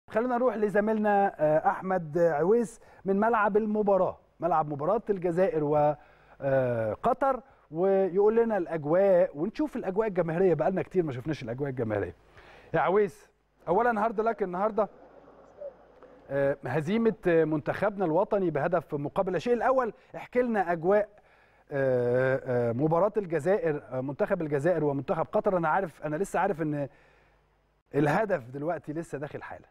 خلينا نروح لزميلنا آه، احمد عويس من ملعب المباراه ملعب مباراه الجزائر وقطر ويقول لنا الاجواء ونشوف الاجواء الجماهيريه بقالنا كتير ما شفناش الاجواء الجماهيريه يا عويس اولا هارد لك النهارده آه، هزيمه آه، منتخبنا الوطني بهدف مقابل لا شيء الاول احكي لنا اجواء آه، آه، مباراه الجزائر آه، منتخب الجزائر ومنتخب قطر انا عارف انا لسه عارف ان الهدف دلوقتي لسه داخل حالا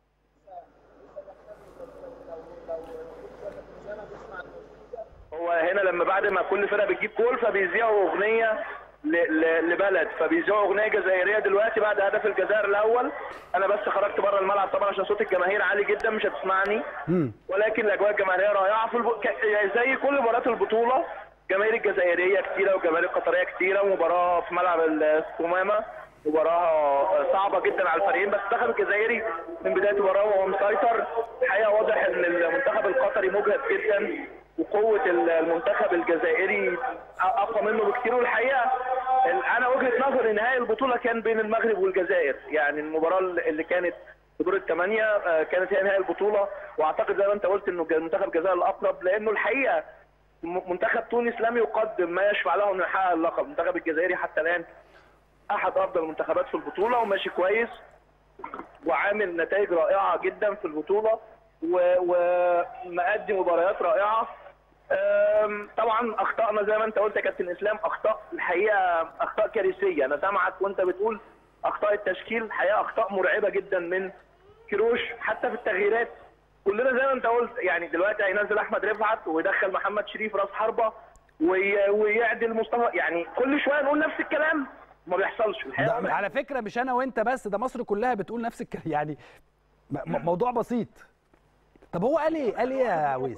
هو هنا لما بعد ما كل فرقه بتجيب جول فبيذيعوا اغنيه ل- ل- لبلد فبيذيعوا اغنيه جزائريه دلوقتي بعد هدف الجزائر الاول انا بس خرجت بره الملعب طبعا عشان صوت الجماهير عالي جدا مش هتسمعني مم. ولكن الاجواء الجماهيريه رائعه في الب... ك... يعني زي كل مباريات البطوله جماهير الجزائريه كتيره وجماهير القطريه كتيره ومباراه في ملعب الثمامه مباراه صعبه جدا على الفريقين بس المنتخب الجزائري من بدايه المباراه وهو مسيطر الحقيقه واضح ان المنتخب القطري مجهد جدا وقوه المنتخب الجزائري اقوى منه بكتير والحقيقه ال- انا وجهه نظري نهائي البطوله كان بين المغرب والجزائر يعني المباراه اللي كانت في دور الثمانيه آه، كانت هي نهائي البطوله واعتقد زي ما انت قلت انه منتخب الجزائر الاقرب لانه الحقيقه م- منتخب تونس لم يقدم ما يشفع له انه يحقق اللقب المنتخب الجزائري حتى الان احد افضل المنتخبات في البطوله وماشي كويس وعامل نتائج رائعه جدا في البطوله و- ومأدي مباريات رائعه أم، طبعا اخطائنا زي ما انت قلت يا كابتن اسلام اخطاء الحقيقه اخطاء كارثيه انا سامعك وانت بتقول اخطاء التشكيل الحقيقه اخطاء مرعبه جدا من كيروش حتى في التغييرات كلنا زي ما انت قلت يعني دلوقتي هينزل احمد رفعت ويدخل محمد شريف راس حربه وي- ويعدل مصطفى يعني كل شويه نقول نفس الكلام ما بيحصلش الحقيقه ده على فكره مش انا وانت بس ده مصر كلها بتقول نفس الكلام يعني م- م- موضوع بسيط طب هو قال ايه قال ايه يا عويس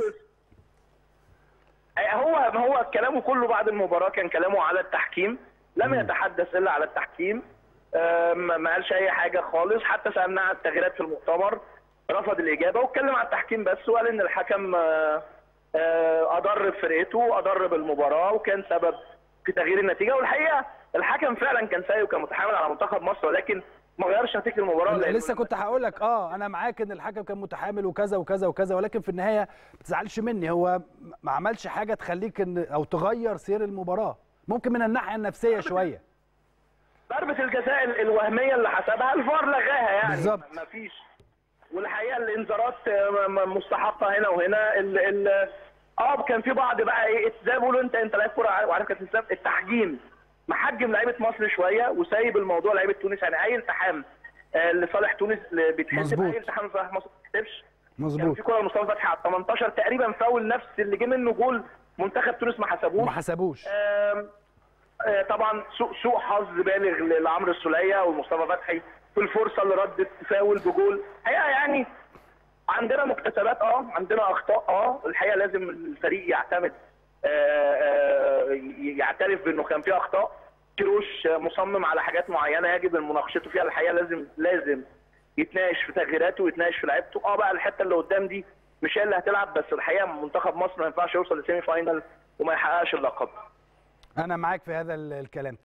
هو هو كلامه كله بعد المباراه كان كلامه على التحكيم لم يتحدث الا على التحكيم آم، ما قالش اي حاجه خالص حتى سالناه على التغييرات في المؤتمر رفض الاجابه واتكلم على التحكيم بس وقال ان الحكم آه، آه، اضر بفرقته اضر بالمباراه وكان سبب في تغيير النتيجه والحقيقه الحكم فعلا كان سيء وكان متحامل على منتخب مصر ولكن ما غيرش نتيجه المباراه لأنه لسه كنت هقول لك اه انا معاك ان الحكم كان متحامل وكذا وكذا وكذا ولكن في النهايه ما تزعلش مني هو ما عملش حاجه تخليك ان او تغير سير المباراه ممكن من الناحيه النفسيه شويه ضربة الجزاء ال- الوهمية اللي حسبها الفار لغاها يعني بالظبط. ما فيش والحقيقة الانذارات آه، م- م- مستحقة هنا وهنا ال ال اه كان في بعض بقى ايه زي ما بيقولوا انت انت لعيب كورة عارف- وعارف كابتن اسلام التحجيم محجم لعيبة مصر شوية وسايب الموضوع لعيبة تونس يعني اي التحام آه، لصالح تونس اللي بيتحسب مظبوط. اي التحام لصالح مصر ما بيتحسبش كان مظبوط في كورة لمصطفى فتحي على ال 18 تقريبا فاول نفس اللي جه منه جول منتخب تونس ما حسبوش وما حسبوش آم، آه، طبعا سوء سوء حظ بالغ ل- لعمرو السوليه ومصطفى فتحي في الفرصه اللي ردت فاول بجول الحقيقه يعني عندنا مكتسبات اه عندنا اخطاء اه الحقيقه لازم الفريق يعتمد آه، آه، ي- يعترف بانه كان فيه اخطاء كيروش آه، مصمم على حاجات معينه يجب مناقشته فيها الحقيقه لازم لازم يتناقش في تغييراته ويتناقش في لعيبته اه بقى الحته اللي قدام دي مش هي اللي هتلعب بس الحقيقه منتخب مصر ما ينفعش يوصل لسيمي فاينل وما يحققش اللقب انا معاك في هذا ال- الكلام